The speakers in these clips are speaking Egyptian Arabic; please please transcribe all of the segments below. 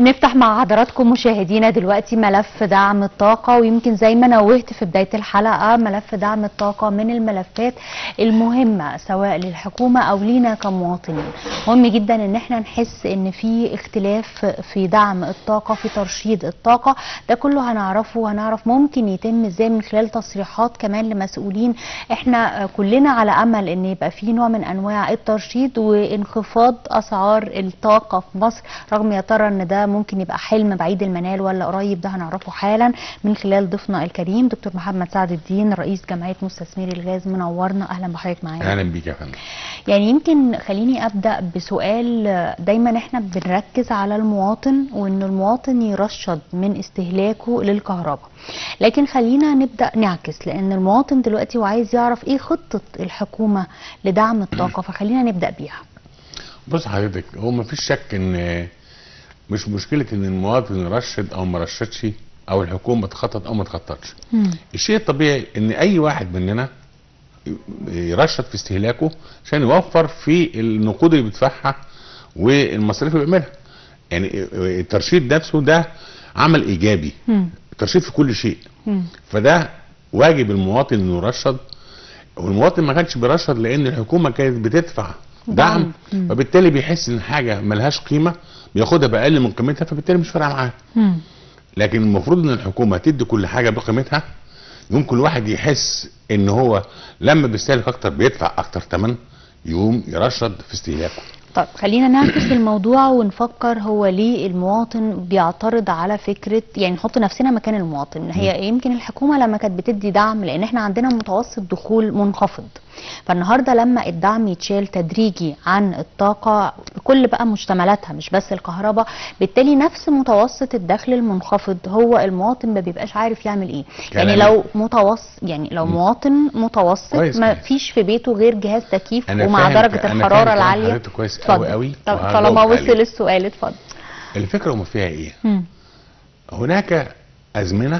بنفتح مع حضراتكم مشاهدينا دلوقتي ملف دعم الطاقة ويمكن زي ما نوهت في بداية الحلقة ملف دعم الطاقة من الملفات المهمة سواء للحكومة أو لينا كمواطنين مهم جدا ان احنا نحس ان في اختلاف في دعم الطاقة في ترشيد الطاقة ده كله هنعرفه وهنعرف ممكن يتم ازاي من خلال تصريحات كمان لمسؤولين احنا كلنا على امل ان يبقى في نوع من انواع الترشيد وانخفاض اسعار الطاقة في مصر رغم يا ترى ان ده ممكن يبقى حلم بعيد المنال ولا قريب ده هنعرفه حالا من خلال ضيفنا الكريم دكتور محمد سعد الدين رئيس جمعيه مستثمري الغاز منورنا اهلا بحضرتك معانا اهلا بيك يا فندم يعني يمكن خليني ابدا بسؤال دايما احنا بنركز على المواطن وان المواطن يرشد من استهلاكه للكهرباء لكن خلينا نبدا نعكس لان المواطن دلوقتي وعايز يعرف ايه خطه الحكومه لدعم الطاقه فخلينا نبدا بيها بص حضرتك هو ما فيش شك ان مش مشكله ان المواطن يرشد او ما رشدش او الحكومه تخطط او ما تخططش مم. الشيء الطبيعي ان اي واحد مننا يرشد في استهلاكه عشان يوفر في النقود اللي بيدفعها والمصاريف اللي بيعملها يعني الترشيد نفسه ده عمل ايجابي مم. الترشيد في كل شيء مم. فده واجب المواطن انه يرشد والمواطن ما كانش بيرشد لان الحكومه كانت بتدفع دعم. دعم مم. فبالتالي بيحس ان حاجه ملهاش قيمه بياخدها باقل من قيمتها فبالتالي مش فارقه معاه مم. لكن المفروض ان الحكومه تدي كل حاجه بقيمتها يوم كل واحد يحس ان هو لما بيستهلك اكتر بيدفع اكتر ثمن يقوم يرشد في استهلاكه طب خلينا نعكس الموضوع ونفكر هو ليه المواطن بيعترض على فكرة يعني نحط نفسنا مكان المواطن هي يمكن الحكومة لما كانت بتدي دعم لان احنا عندنا متوسط دخول منخفض فالنهاردة لما الدعم يتشال تدريجي عن الطاقة بكل بقى مشتملاتها مش بس الكهرباء بالتالي نفس متوسط الدخل المنخفض هو المواطن ما بيبقاش عارف يعمل ايه يعني كلامك- لو متوسط يعني لو مواطن متوسط كويس ما كويس. فيش في بيته غير جهاز تكييف أنا ومع فاهم- درجة أنا فاهم الحرارة كلام العالية حضرتك كويس اتفضل. أوي أوي طب وهجاوب طالما عليه. وصل السؤال اتفضل الفكره هم فيها ايه مم. هناك ازمنه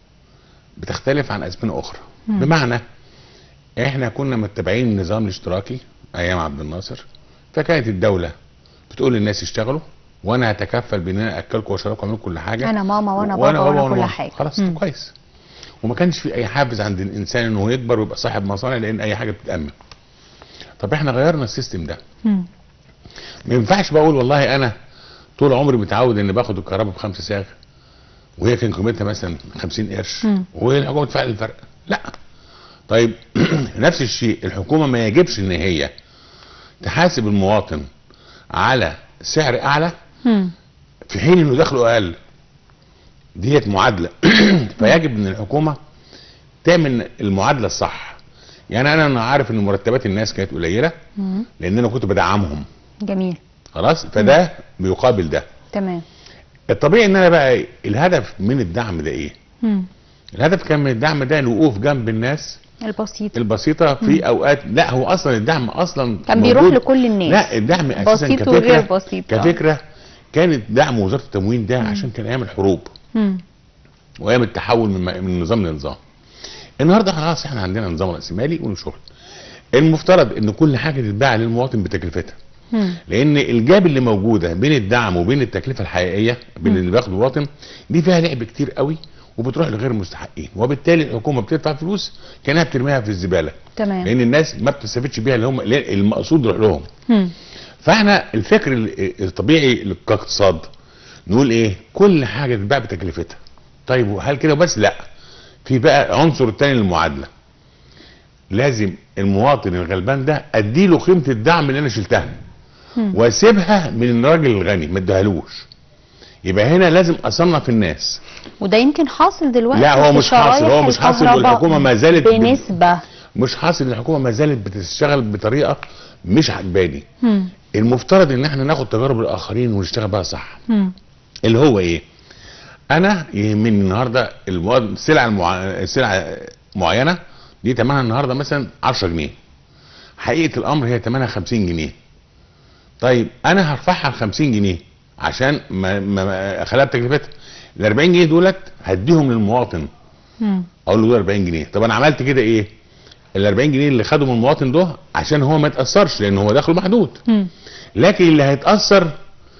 بتختلف عن ازمنه اخرى مم. بمعنى احنا كنا متبعين النظام الاشتراكي ايام عبد الناصر فكانت الدوله بتقول للناس اشتغلوا وانا هتكفل بان انا اكلكم واشربكم واعمل كل حاجه انا ماما وانا بابا وانا كل ماما. حاجه خلاص مم. كويس وما كانش في اي حافز عند الانسان انه يكبر ويبقى صاحب مصانع لان اي حاجه بتتامن طب احنا غيرنا السيستم ده مم. ما ينفعش بقول والله انا طول عمري متعود اني باخد الكهرباء بخمسة ساغ وهي كان قيمتها مثلا 50 قرش مم. والحكومه تدفع لي الفرق لا طيب نفس الشيء الحكومه ما يجبش ان هي تحاسب المواطن على سعر اعلى مم. في حين انه دخله اقل ديت معادله فيجب ان الحكومه تعمل المعادله الصح يعني انا انا عارف ان مرتبات الناس كانت قليله مم. لان انا كنت بدعمهم جميل خلاص فده بيقابل ده تمام الطبيعي ان انا بقى الهدف من الدعم ده ايه مم. الهدف كان من الدعم ده الوقوف جنب الناس البسيط البسيطه في اوقات لا هو اصلا الدعم اصلا كان بيروح موجود. لكل الناس لا الدعم اساسا بسيط وغير كفكره بسيط آه. كفكره كانت دعم وزاره التموين ده عشان كان ايام الحروب مم. وايام التحول من من نظام لنظام النهارده خلاص احنا عندنا نظام راسمالي وشغل المفترض ان كل حاجه تتباع للمواطن بتكلفتها مم. لان الجاب اللي موجوده بين الدعم وبين التكلفه الحقيقيه بين اللي بياخده المواطن دي فيها لعب كتير قوي وبتروح لغير المستحقين وبالتالي الحكومه بتدفع فلوس كانها بترميها في الزباله تمام لان الناس ما بتستفدش بيها اللي هم اللي المقصود يروح لهم مم. فاحنا الفكر ال- الطبيعي كاقتصاد نقول ايه كل حاجه تتباع بتكلفتها طيب وهل كده بس لا في بقى عنصر التاني للمعادله لازم المواطن الغلبان ده اديله قيمه الدعم اللي انا شلتها مم. واسيبها من الراجل الغني ما اديهالوش يبقى هنا لازم اصنف الناس وده يمكن حاصل دلوقتي لا هو في مش حاصل هو شرايح مش حاصل الكهرباء والحكومه ما زالت ب- بنسبة مش حاصل ان الحكومه ما زالت بتشتغل بطريقه مش عجباني مم. المفترض ان احنا ناخد تجارب الاخرين ونشتغل بها صح مم. اللي هو ايه انا يهمني النهارده المواد السلعه المع... السلعه معينه دي ثمنها النهارده مثلا 10 جنيه حقيقه الامر هي ثمنها 50 جنيه طيب انا هرفعها ل 50 جنيه عشان ما, ما ما اخليها بتكلفتها ال 40 جنيه دولت هديهم للمواطن مم. اقول له دول 40 جنيه طب انا عملت كده ايه ال 40 جنيه اللي خدهم المواطن ده عشان هو ما يتاثرش لان هو دخله محدود مم. لكن اللي هيتاثر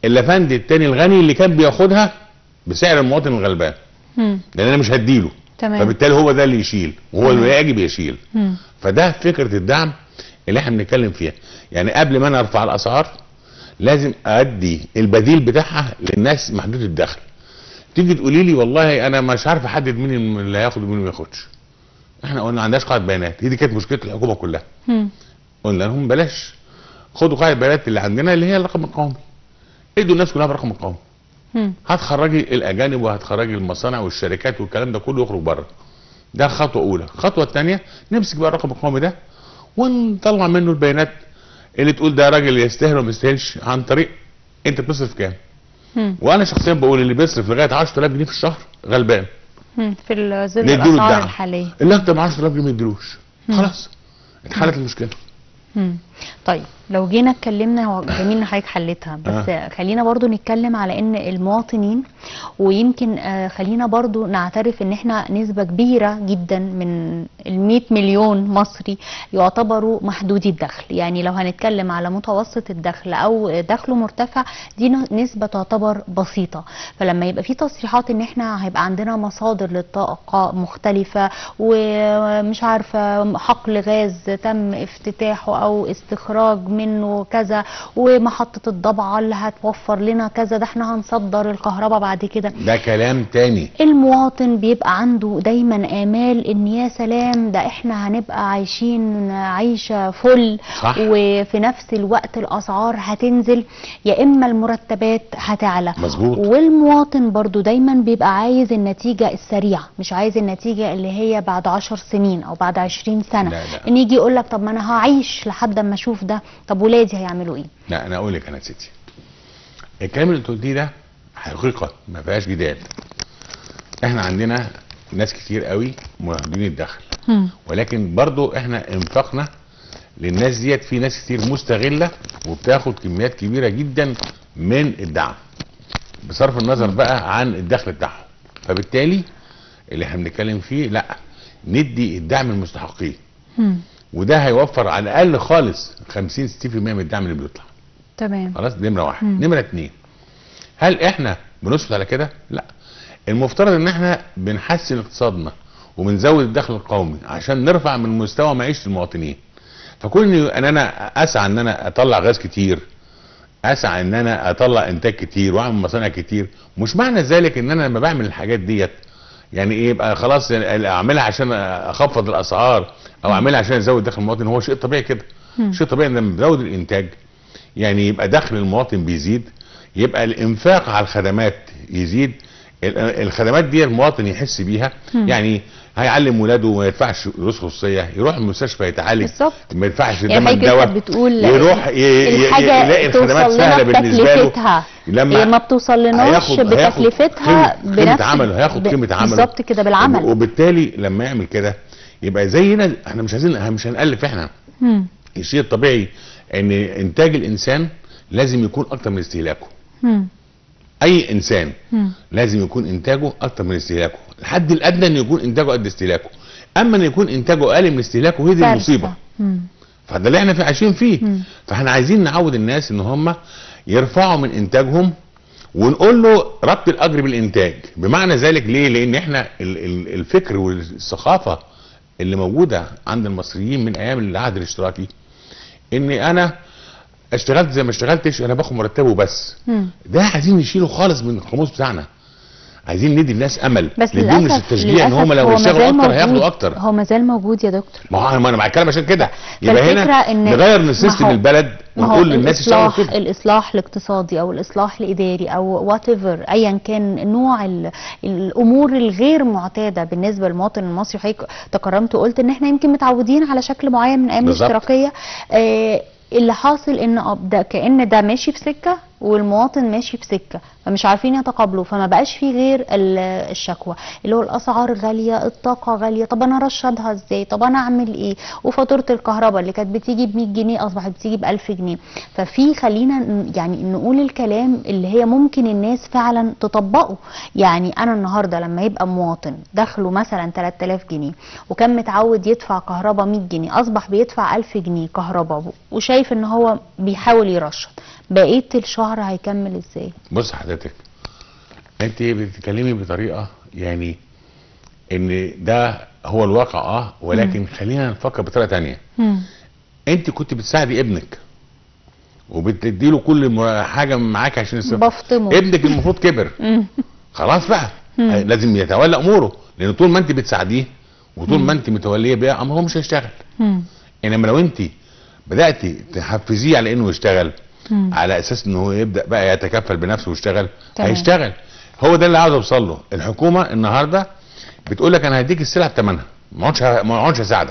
الافندي التاني الغني اللي كان بياخدها بسعر المواطن الغلبان مم. لان انا مش هديله تمام فبالتالي هو ده اللي يشيل وهو تمام. اللي يجب يشيل مم. فده فكره الدعم اللي احنا بنتكلم فيها يعني قبل ما انا ارفع الاسعار لازم ادي البديل بتاعها للناس محدود الدخل تيجي تقولي لي والله انا مش عارف احدد مين اللي هياخد ومين اللي ما ياخدش احنا قلنا ما عندناش قاعده بيانات هي دي كانت مشكله الحكومه كلها مم. قلنا لهم بلاش خدوا قاعده البيانات اللي عندنا اللي هي الرقم القومي ادوا الناس كلها برقم القومي مم. هتخرجي الاجانب وهتخرجي المصانع والشركات والكلام ده كله يخرج بره ده خطوه اولى الخطوه الثانيه نمسك بقى الرقم القومي ده ونطلع منه البيانات اللي تقول ده راجل يستاهل وما يستاهلش عن طريق انت بتصرف كام مم. وانا شخصيا بقول اللي بيصرف لغايه 10000 جنيه في الشهر غلبان مم. في ال- ظل نديله الاسعار الدعم. الحاليه اللي اكتر من 10000 جنيه ما يديلوش مم. خلاص اتحلت المشكله مم. طيب لو جينا اتكلمنا هو جميل ان حضرتك حلتها بس آه. خلينا برضو نتكلم على ان المواطنين ويمكن آه خلينا برضو نعترف ان احنا نسبة كبيرة جدا من ال 100 مليون مصري يعتبروا محدودي الدخل يعني لو هنتكلم على متوسط الدخل او دخله مرتفع دي ن- نسبة تعتبر بسيطة فلما يبقى في تصريحات ان احنا هيبقى عندنا مصادر للطاقة مختلفة ومش عارفة حقل غاز تم افتتاحه او استخراج منه كذا ومحطة الضبعة اللي هتوفر لنا كذا ده احنا هنصدر الكهرباء بعد كده ده كلام تاني المواطن بيبقى عنده دايما امال ان يا سلام ده احنا هنبقى عايشين عيشه فل صح. وفي نفس الوقت الاسعار هتنزل يا اما المرتبات هتعلى مظبوط. والمواطن برضو دايما بيبقى عايز النتيجه السريعه مش عايز النتيجه اللي هي بعد عشر سنين او بعد عشرين سنه لا، لا. ان يجي يقول لك طب ما انا هعيش لحد اما اشوف ده طب ولادي هيعملوا ايه لا انا اقول لك انا يا ستي الكلام اللي انت قلتيه ده حقيقه ما فيهاش جدال احنا عندنا ناس كتير قوي محدودين الدخل هم. ولكن برضو احنا انفقنا للناس ديت في ناس كتير مستغله وبتاخد كميات كبيره جدا من الدعم بصرف النظر بقى عن الدخل بتاعهم فبالتالي اللي احنا بنتكلم فيه لا ندي الدعم المستحقين هم. وده هيوفر على الاقل خالص 50 60% من الدعم اللي بيطلع تمام خلاص دي نمره واحد مم. نمره اتنين هل احنا بنسكت على كده لا المفترض ان احنا بنحسن اقتصادنا وبنزود الدخل القومي عشان نرفع من مستوى معيشه المواطنين فكون ان انا اسعى ان انا اطلع غاز كتير اسعى ان انا اطلع انتاج كتير واعمل مصانع كتير مش معنى ذلك ان انا لما بعمل الحاجات ديت يعني ايه يبقى خلاص يعني اعملها عشان اخفض الاسعار او اعملها عشان ازود دخل المواطن هو شيء طبيعي كده مم. شيء طبيعي ان لما بزود الانتاج يعني يبقى دخل المواطن بيزيد يبقى الانفاق على الخدمات يزيد ال- الخدمات دي المواطن يحس بيها مم. يعني هيعلم ولاده ما يدفعش دروس خصوصيه يروح المستشفى يتعالج بالظبط. ما يدفعش يعني ثمن حضرتك دواء كانت بتقول يروح ي- ي- الحاجة يلاقي الخدمات توصل سهله لنا بالنسبه له بتكلفتها لما هي ما بتوصلناش هياخد- هياخد بتكلفتها قيمة- قيمة بنفس عمله هياخد ب- قيمة عمله بالظبط كده بالعمل وبالتالي لما يعمل كده يبقى زينا احنا مش عايزين مش هنألف احنا مم. الشيء الطبيعي ان انتاج الانسان لازم يكون اكتر من استهلاكه مم. اي انسان مم. لازم يكون انتاجه اكتر من استهلاكه الحد الادنى ان يكون انتاجه قد استهلاكه اما ان يكون انتاجه اقل من استهلاكه هي دي كارثة. المصيبه مم. فده اللي احنا في عايشين فيه مم. فاحنا عايزين نعود الناس ان هم يرفعوا من انتاجهم ونقول له ربط الاجر بالانتاج بمعنى ذلك ليه لان احنا ال- ال- الفكر والثقافه اللي موجوده عند المصريين من ايام العهد الاشتراكي ان انا اشتغلت زي ما اشتغلتش انا باخد مرتبه بس مم. ده عايزين نشيله خالص من القاموس بتاعنا عايزين ندي الناس امل بس نديهم للاسف التشجيع ان هم للأسف لو هو يشتغلوا مازال اكتر هياخدوا موجود. اكتر هو مازال موجود يا دكتور ما هو ما انا بتكلم عشان كده يبقى فالفكرة هنا إن- نغير من ما سيستم هو- البلد ما هو ونقول للناس يشتغلوا الإصلاح كده الإصلاح الاقتصادي أو الإصلاح الإداري أو وات ايفر أيا كان نوع ال- الأمور الغير معتادة بالنسبة للمواطن المصري حضرتك تكرمت وقلت إن إحنا يمكن متعودين على شكل معين من أيام بالظبط. الاشتراكية آه اللي حاصل ان أب- ده كان ده ماشي في سكه والمواطن ماشي في سكه فمش عارفين يتقابلوا فما بقاش فيه غير ال- الشكوى اللي هو الاسعار غاليه الطاقه غاليه طب انا ارشدها ازاي طب انا اعمل ايه وفاتوره الكهرباء اللي كانت بتيجي ب 100 جنيه اصبحت بتيجي ب 1000 جنيه ففي خلينا ن- يعني نقول الكلام اللي هي ممكن الناس فعلا تطبقه يعني انا النهارده لما يبقى مواطن دخله مثلا 3000 جنيه وكان متعود يدفع كهرباء 100 جنيه اصبح بيدفع 1000 جنيه كهرباء وشايف ان هو بيحاول يرشد بقيه الشهر الشهر هيكمل ازاي بص حضرتك انت بتتكلمي بطريقه يعني ان ده هو الواقع اه ولكن خلينا نفكر بطريقه تانية مم. انت كنت بتساعدي ابنك وبتدي له كل م- حاجه معاك عشان يصرف بفطمه ابنك المفروض كبر مم. خلاص بقى مم. لازم يتولى اموره لان طول ما انت بتساعديه وطول ما انت متوليه بيها امر هو مش هيشتغل مم. انما لو انت بداتي تحفزيه على انه يشتغل مم. على اساس انه هو يبدا بقى يتكفل بنفسه ويشتغل تمام. هيشتغل هو ده اللي عاوز اوصل له الحكومه النهارده بتقول لك انا هديك السلعه بثمنها ما اقعدش ما اقعدش اساعدك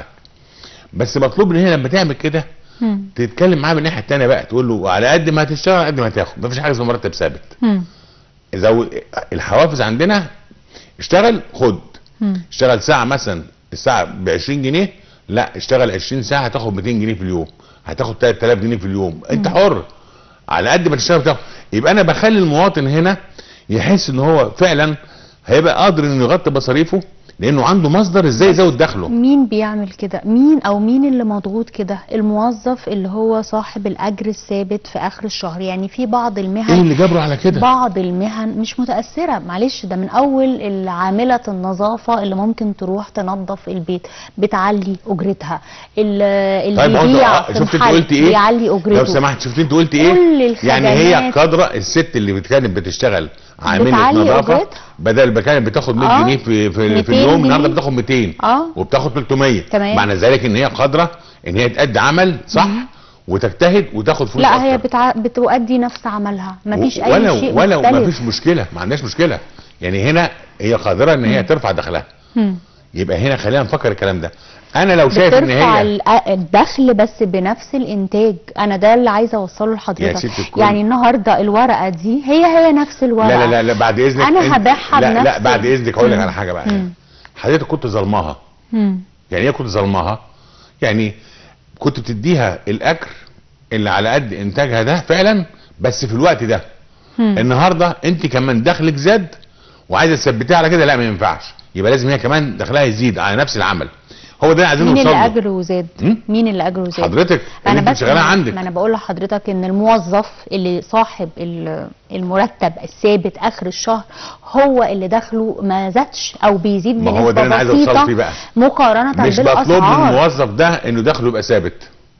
بس مطلوب ان هي لما تعمل كده مم. تتكلم معاه من الناحيه الثانيه بقى تقول له على قد ما هتشتغل على قد ما هتاخد مفيش حاجه اسمها مرتب ثابت مم. اذا الحوافز عندنا اشتغل خد مم. اشتغل ساعه مثلا الساعه ب 20 جنيه لا اشتغل 20 ساعه هتاخد 200 جنيه في اليوم هتاخد 3000 جنيه في اليوم انت حر على قد ما تشتغل بتاخد يبقى انا بخلي المواطن هنا يحس ان هو فعلا هيبقى قادر انه يغطي مصاريفه لانه عنده مصدر ازاي يزود دخله مين بيعمل كده مين او مين اللي مضغوط كده الموظف اللي هو صاحب الاجر الثابت في اخر الشهر يعني في بعض ايه المهن اللي جبره على كده بعض المهن مش متأثرة معلش ده من أول عاملة النظافة اللي ممكن تروح تنظف البيت بتعلي أجرتها ال- اللي طيب هو انت بيبيع آه، في شفت انت محل قلت ايه بيعلي لو أجرته سمحت شفت انت قلت ايه كل يعني هي الخدمات قادره الست اللي كانت بتشتغل عامله بتعلي نظافه أجرتها. بدل ما كانت بتاخد 100 آه، جنيه في في, 200 في اليوم جنيه. النهارده بتاخد 200 اه وبتاخد 300 تمام. معنى ذلك ان هي قادره ان هي تأدي عمل صح وتجتهد وتاخد فلوس لا هي أكتر. بتع... بتؤدي نفس عملها مفيش و- أي ولو شيء ولو ما مختلف فيش مشكله ما عندهاش مشكله يعني هنا هي قادره ان هي ترفع دخلها مم. يبقى هنا خلينا نفكر الكلام ده انا لو شايف ان بترفع هي ال- الدخل بس بنفس الانتاج انا ده اللي عايزه اوصله لحضرتك ست الكل. يعني النهارده الورقه دي هي هي نفس الورقه لا لا لا, لا بعد اذنك أنا انت- هبيعها لا لا بنفسي. بعد اذنك اقول لك مم. على حاجه بقى مم. حضرتك كنت ظلمها مم. يعني ايه كنت ظلمها يعني كنت بتديها الاجر اللي على قد انتاجها ده فعلا بس في الوقت ده مم. النهارده انت كمان دخلك زاد وعايزه تثبتيها على كده لا ما ينفعش يبقى لازم هي كمان دخلها يزيد على نفس العمل هو ده اللي عايزين مين نوصل اللي له اجره زاد مم؟ مين اللي اجره زاد حضرتك انا اللي انت بس شغاله عندك ما انا بقول لحضرتك ان الموظف اللي صاحب ال- المرتب الثابت اخر الشهر هو اللي دخله ما زادش او بيزيد ما بنسبه هو ده اللي انا عايز اوصل بسيطه فيه بقى مقارنه مش مطلوب من بالاسعار الموظف ده انه دخله يبقى ثابت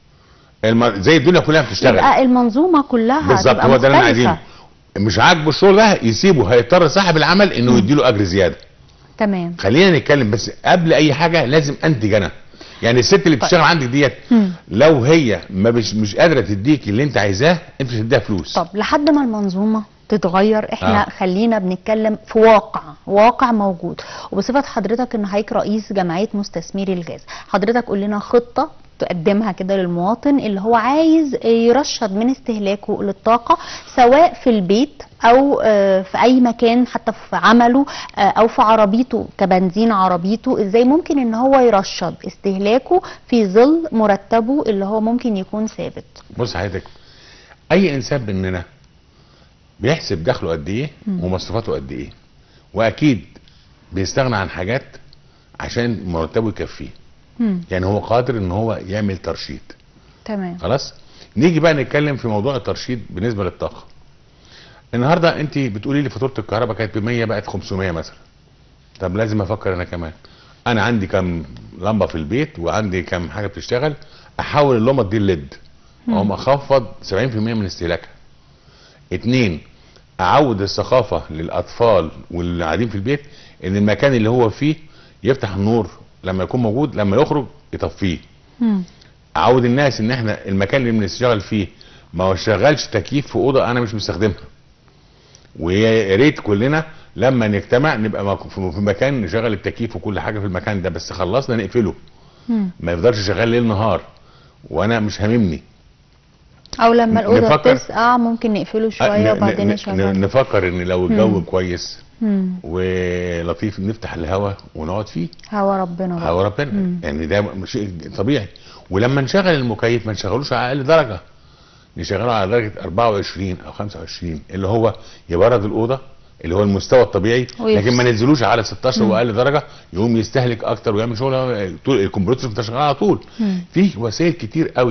الم... زي الدنيا كلها بتشتغل يبقى المنظومه كلها بالظبط تبقى هو ده اللي انا مختلفة. عايزينه مش عاجبه الشغل ده يسيبه هيضطر صاحب العمل انه يديله اجر زياده تمام خلينا نتكلم بس قبل اي حاجه لازم انتج انا يعني الست اللي بتشتغل عندك ديت مم. لو هي ما مش مش قادره تديك اللي انت عايزاه انت مش هتديها فلوس طب لحد ما المنظومه تتغير احنا آه. آه. خلينا بنتكلم في واقع واقع موجود وبصفه حضرتك ان حضرتك رئيس جمعيه مستثمري الغاز حضرتك قول لنا خطه تقدمها كده للمواطن اللي هو عايز يرشد من استهلاكه للطاقه سواء في البيت او آه، في اي مكان حتى في عمله آه، او في عربيته كبنزين عربيته ازاي ممكن ان هو يرشد استهلاكه في ظل مرتبه اللي هو ممكن يكون ثابت بص حضرتك اي انسان مننا بيحسب دخله قد ايه ومصروفاته قد ايه واكيد بيستغنى عن حاجات عشان مرتبه يكفيه مم. يعني هو قادر ان هو يعمل ترشيد تمام خلاص نيجي بقى نتكلم في موضوع الترشيد بالنسبه للطاقه النهارده انت بتقولي لي فاتوره الكهرباء كانت ب 100 بقت 500 مثلا طب لازم افكر انا كمان انا عندي كام لمبه في البيت وعندي كام حاجه بتشتغل احول اللمبه دي الليد اقوم اخفض 70% من استهلاكها اتنين اعود الثقافه للاطفال واللي قاعدين في البيت ان المكان اللي هو فيه يفتح النور لما يكون موجود لما يخرج يطفيه مم. اعود الناس ان احنا المكان اللي بنشتغل فيه ما شغلش تكييف في اوضه انا مش مستخدمها ويا ريت كلنا لما نجتمع نبقى مك- في في مكان نشغل التكييف وكل حاجه في المكان ده بس خلصنا نقفله مم. ما يفضلش شغال ليل نهار وانا مش هاممني او لما الاوضه نفكر- تسقع ممكن نقفله شويه ن- وبعدين ن- ن- نشغله نفكر ان لو الجو كويس مم. ولطيف نفتح الهواء ونقعد فيه هوا ربنا بقى هوا ربنا يعني ده شيء طبيعي ولما نشغل المكيف ما نشغلوش على اقل درجه نشغله على درجه 24 او 25 اللي هو يبرد الاوضه اللي هو المستوى الطبيعي ويفصل. لكن ما ننزلوش على 16 واقل درجه يقوم يستهلك اكتر ويعمل شغل طول الكمبيوتر بتاع شغال على طول مم. في وسائل كتير قوي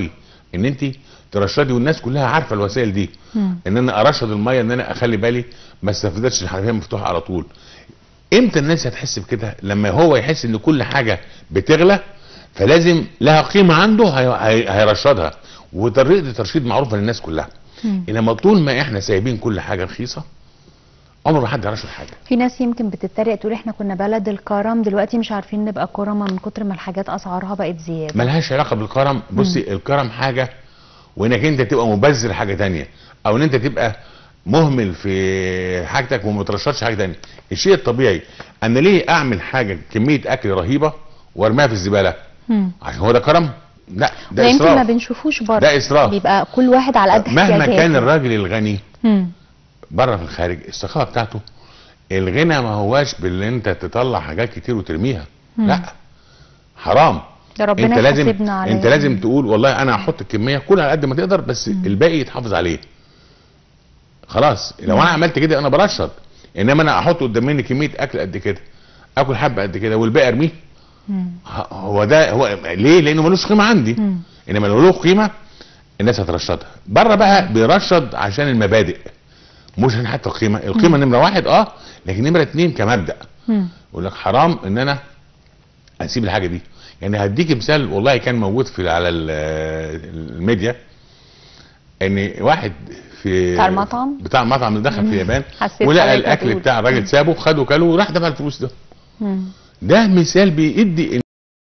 ان انت ترشدي والناس كلها عارفه الوسائل دي مم. ان انا ارشد الميه ان انا اخلي بالي ما استفدتش الحنفيه مفتوحه على طول امتى الناس هتحس بكده لما هو يحس ان كل حاجه بتغلى فلازم لها قيمه عنده هي- هي- هيرشدها وطريقه الترشيد معروفه للناس كلها مم. انما طول ما احنا سايبين كل حاجه رخيصه عمر ما حد هيرشد حاجه في ناس يمكن بتتريق تقول احنا كنا بلد الكرم دلوقتي مش عارفين نبقى كرمة من كتر ما الحاجات اسعارها بقت زياده ملهاش علاقه بالكرم بصي الكرم حاجه وانك انت تبقى مبذر حاجه تانية او ان انت تبقى مهمل في حاجتك وما ترشدش حاجه تانية الشيء الطبيعي انا ليه اعمل حاجه كميه اكل رهيبه وارميها في الزباله مم. عشان هو ده كرم لا ده ده يمكن ما اسراف بنشوفوش بره ده إسراف. بيبقى كل واحد على قد مهما احتياجاته كان الراجل الغني مم. بره في الخارج الثقافه بتاعته الغنى ما هواش باللي انت تطلع حاجات كتير وترميها مم. لا حرام ده ربنا انت لازم يحاسبنا عليه انت لازم تقول والله انا هحط الكميه كل على قد ما تقدر بس الباقي يتحافظ عليه خلاص لو انا عملت كده انا برشد انما انا احط قدام مني كميه اكل قد كده اكل حبه قد كده والباقي ارميه مم. ه- هو ده هو ليه لانه ملوش قيمه عندي مم. انما لو له قيمه الناس هترشدها بره بقى بيرشد عشان المبادئ مش عشان حتى القيمه القيمه نمره واحد اه لكن نمره اتنين كمبدا مم. يقول لك حرام ان انا اسيب الحاجه دي يعني هديك مثال والله كان موجود في على ال- الميديا ان واحد في بتاع المطعم؟ بتاع المطعم اللي دخل في اليابان حسيت ولقى حضرتك الاكل هتقول. بتاع الراجل سابه خده كله وراح دفع الفلوس ده مم. ده مثال بيدي